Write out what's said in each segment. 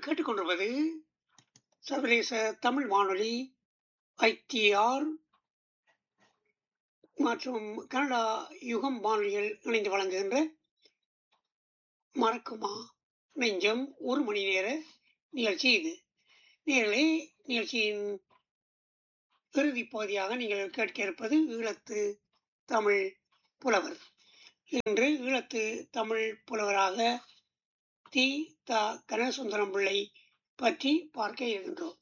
கேட்டுக்கொண்டிருப்பது சர்வதேச தமிழ் வானொலி ஐடிஆர் மற்றும் கனடா யுகம் வானொலிகள் இணைந்து வழங்குகின்ற மறக்குமா நெஞ்சம் ஒரு மணி நேர நிகழ்ச்சி இது நேர்களே நிகழ்ச்சியின் இறுதி பகுதியாக நீங்கள் கேட்க இருப்பது ஈழத்து தமிழ் புலவர் இன்று ஈழத்து தமிழ் புலவராக தி த கனகசுந்தரம் பிள்ளை பற்றி பார்க்க இருக்கின்றோம்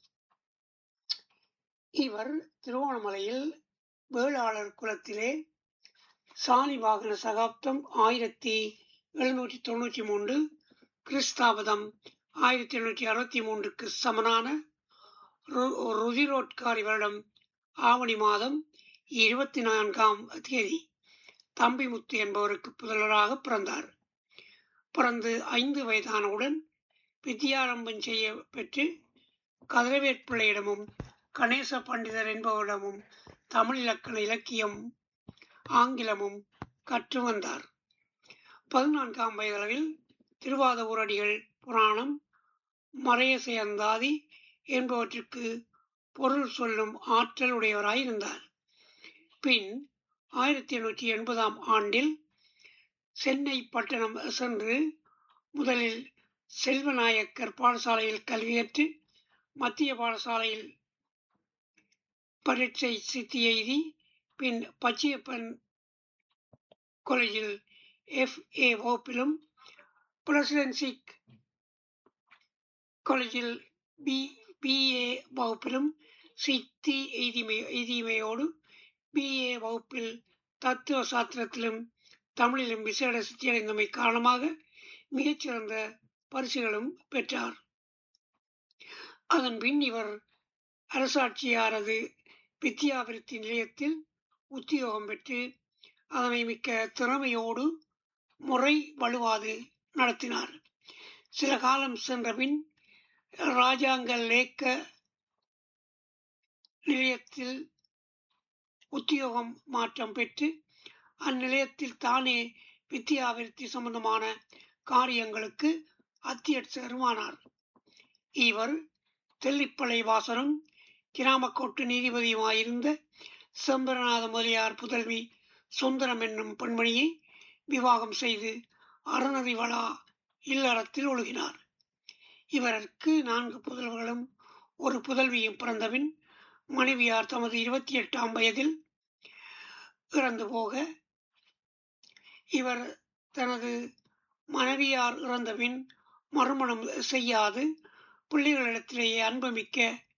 இவர் திருவோணமலையில் வேளாளர் குலத்திலே சாலி வாகன சகாப்தம் ஆயிரத்தி எழுநூற்றி தொண்ணூற்றி மூன்று கிறிஸ்தாபதம் ஆயிரத்தி எண்ணூற்றி அறுபத்தி மூன்றுக்கு சமனான ரு- ருதிரோட்காரி வருடம் ஆவணி மாதம் இருபத்தி நான்காம் தேதி தம்பிமுத்து என்பவருக்கு புதல்வராக பிறந்தார் பிறந்து ஐந்து வயதானவுடன் வித்யாரம்பம் செய்ய பெற்று கதிரவேற்பிள்ளையிடமும் கணேச பண்டிதர் என்பவரிடமும் தமிழ் இலக்கண இலக்கியம் ஆங்கிலமும் கற்று வந்தார் பதினான்காம் வயதளவில் திருவாத ஊரடிகள் புராணம் மறையசை அந்தாதி என்பவற்றிற்கு பொருள் சொல்லும் ஆற்றல் உடையவராயிருந்தார் பின் ஆயிரத்தி எண்ணூற்றி எண்பதாம் ஆண்டில் சென்னை பட்டணம் சென்று முதலில் செல்வநாயக்கர் பாடசாலையில் கல்வி கற்று மத்திய பாடசாலையில் பரீட்சை சித்தி எய்தி பின் பச்சையப்பன் காலேஜில் எஃப் ஏ வகுப்பிலும் பிரசிடென்சிக் காலேஜில் பி பிஏ வகுப்பிலும் சித்தி எய்திமை எய்தியமையோடு பிஏ வகுப்பில் தத்துவ சாஸ்திரத்திலும் தமிழிலும் விசேட சித்தியடைந்தமை காரணமாக மிகச்சிறந்த பரிசுகளும் பெற்றார் அதன் பின் இவர் அரசாட்சியாரது வித்யாவிருத்தி நிலையத்தில் உத்தியோகம் பெற்று அதனை மிக்க திறமையோடு முறை வலுவாது நடத்தினார் சில காலம் சென்ற பின் ராஜாங்க லேக்க நிலையத்தில் உத்தியோகம் மாற்றம் பெற்று அந்நிலையத்தில் தானே வித்யாவிருத்தி சம்பந்தமான காரியங்களுக்கு அத்தியட்சருமானார் இவர் தெல்லிப்பளை வாசரும் கிராமக்கோட்டு நீதிபதியுமாயிருந்த செம்பரநாத முதலியார் புதல்வி சுந்தரம் என்னும் பெண்மணியை விவாகம் செய்து அறநதி வளா இல்லறத்தில் ஒழுகினார் இவருக்கு நான்கு புதல்வர்களும் ஒரு புதல்வியும் பிறந்தபின் மனைவியார் தமது இருபத்தி எட்டாம் வயதில் இறந்து போக இவர் தனது மனைவியார் இறந்தபின் மறுமணம் செய்யாது பிள்ளைகளிடத்திலேயே அன்புமிக்க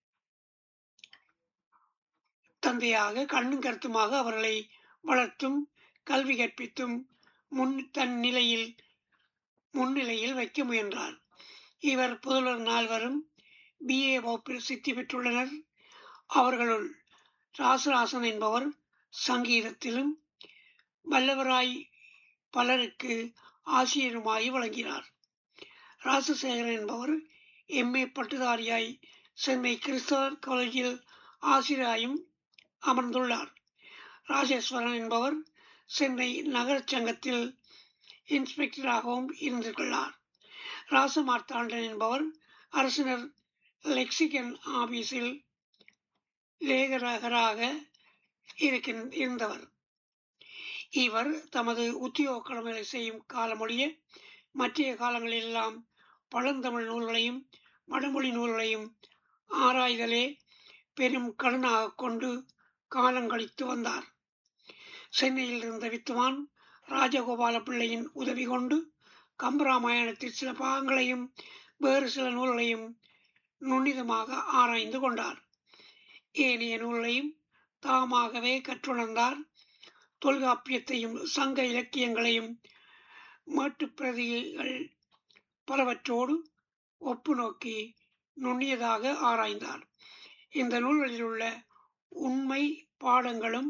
தந்தையாக கண்ணும் கருத்துமாக அவர்களை வளர்த்தும் கல்வி கற்பித்தும் முன் தன் நிலையில் முன்னிலையில் வைக்க முயன்றார் இவர் புதல்வர் நால்வரும் பிஏ வகுப்பில் சித்தி பெற்றுள்ளனர் அவர்களுள் ராசராசன் என்பவர் சங்கீதத்திலும் வல்லவராய் பலருக்கு ஆசிரியருமாய் வழங்கினார் ராசசேகரன் என்பவர் எம்ஏ பட்டுதாரியாய் சென்னை கிறிஸ்தவர் காலேஜில் ஆசிரியராயும் அமர்ந்துள்ளார் ராஜேஸ்வரன் என்பவர் சென்னை நகரச் சங்கத்தில் இன்ஸ்பெக்டராகவும் இருந்துள்ளார் ராசமார்த்தாண்டன் என்பவர் அரசினர் லெக்சிகன் ஆபீஸில் லேகரகராக இருக்கின் இருந்தவர் இவர் தமது உத்தியோக கடமைகளை செய்யும் காலமொழிய மற்றைய காலங்களெல்லாம் பழந்தமிழ் நூல்களையும் வடமொழி நூல்களையும் ஆராய்தலே பெரும் கடனாக கொண்டு காலங்கழித்து வந்தார் சென்னையில் இருந்த வித்துவான் ராஜகோபால பிள்ளையின் உதவி கொண்டு கம்பராமாயணத்தில் சில பாகங்களையும் வேறு சில நூல்களையும் நுண்ணிதமாக ஆராய்ந்து கொண்டார் ஏனைய நூல்களையும் தாமாகவே கற்றுணர்ந்தார் தொல்காப்பியத்தையும் சங்க இலக்கியங்களையும் மேட்டுப் பிரதிகள் பலவற்றோடு ஒப்பு நோக்கி நுண்ணியதாக ஆராய்ந்தார் இந்த நூல்களில் உள்ள உண்மை பாடங்களும்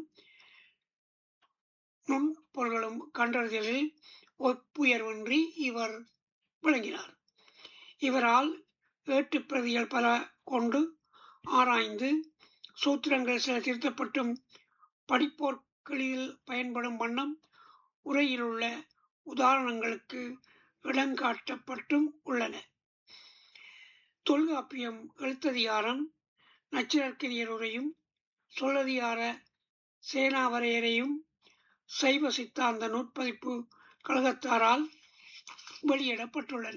நுண்பொருள்களும் கண்டறிதலில் ஒப்புயர்வின்றி இவர் விளங்கினார் இவரால் ஏட்டுப் பிரதிகள் பல கொண்டு ஆராய்ந்து சூத்திரங்கள் சில திருத்தப்பட்டும் படிப்போர்களில் பயன்படும் வண்ணம் உரையில் உள்ள உதாரணங்களுக்கு இடங்காட்டப்பட்டும் உள்ளன தொல்காப்பியம் எழுத்ததிகாரம் நச்சிரர்க்கினியருரையும் சொல்லதிகார சேனாவரையரையும் சைவ சித்தாந்த நூற்பதிப்பு கழகத்தாரால் வெளியிடப்பட்டுள்ளன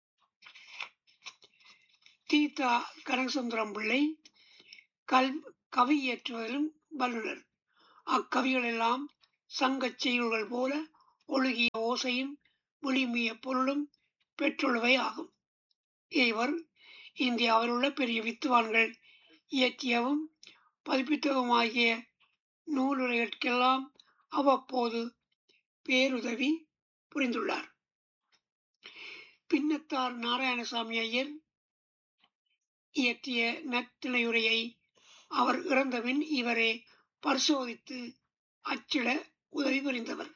தீதா கனகசுந்தரம் பிள்ளை கல் கவி இயற்றுவதிலும் வல்லுனர் அக்கவிகள் எல்லாம் சங்கச் செய்யுள்கள் போல ஒழுகிய ஓசையும் விளிமிய பொருளும் பெற்றுள்ளவை ஆகும் இவர் இந்தியாவில் உள்ள பெரிய வித்துவான்கள் இயற்றியவும் பதிப்பித்தவுமாகிய நூலுரைகளுக்கெல்லாம் அவ்வப்போது பேருதவி புரிந்துள்ளார் பின்னத்தார் நாராயணசாமி ஐயர் இயற்றிய நத்திணையுரையை அவர் இறந்தபின் இவரே பரிசோதித்து அச்சிட உதவி புரிந்தவர்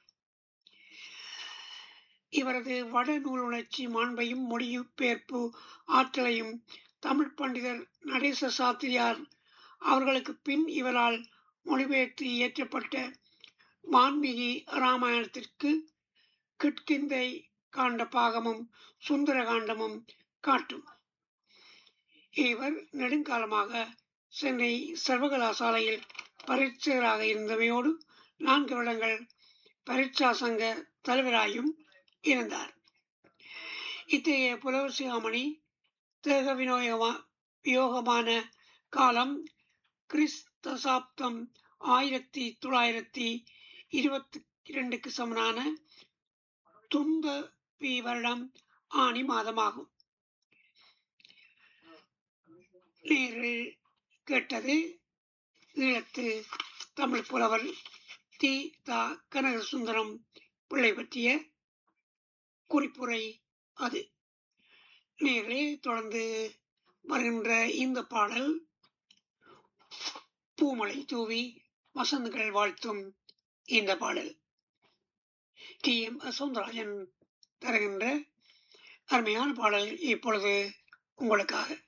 இவரது வட நூலுணர்ச்சி மாண்பையும் மொழிபெயர்ப்பு ஆற்றலையும் தமிழ் பண்டிதர் நடேச சாத்திரியார் அவர்களுக்கு பின் இவரால் மொழிபெயர்த்து இயற்றப்பட்ட வான்மீகி ராமாயணத்திற்கு கிட்கிந்தை காண்ட பாகமும் சுந்தர காண்டமும் காட்டும் இவர் நெடுங்காலமாக சென்னை சர்வகலாசாலையில் பரீட்சகராக இருந்தமையோடு நான்கு வருடங்கள் பரீட்சா சங்க தலைவராயும் இருந்தார் இத்தகைய புலவர் சிகாமணி தேக வினோயமா வியோகமான காலம் கிறிஸ்தசாப்தம் ஆயிரத்தி தொள்ளாயிரத்தி இருபத்தி இரண்டுக்கு சமனான துந்த வருடம் ஆணி மாதமாகும் நேரில் கேட்டது ஈழத்து தமிழ் புலவர் தி தா கனகசுந்தரம் பிள்ளை பற்றிய குறிப்புரை அது நேர்களே தொடர்ந்து வருகின்ற இந்த பாடல் பூமலை தூவி வசந்தங்கள் வாழ்த்தும் இந்த பாடல் டி எம் சவுந்தரராஜன் தருகின்ற அருமையான பாடல் இப்பொழுது உங்களுக்காக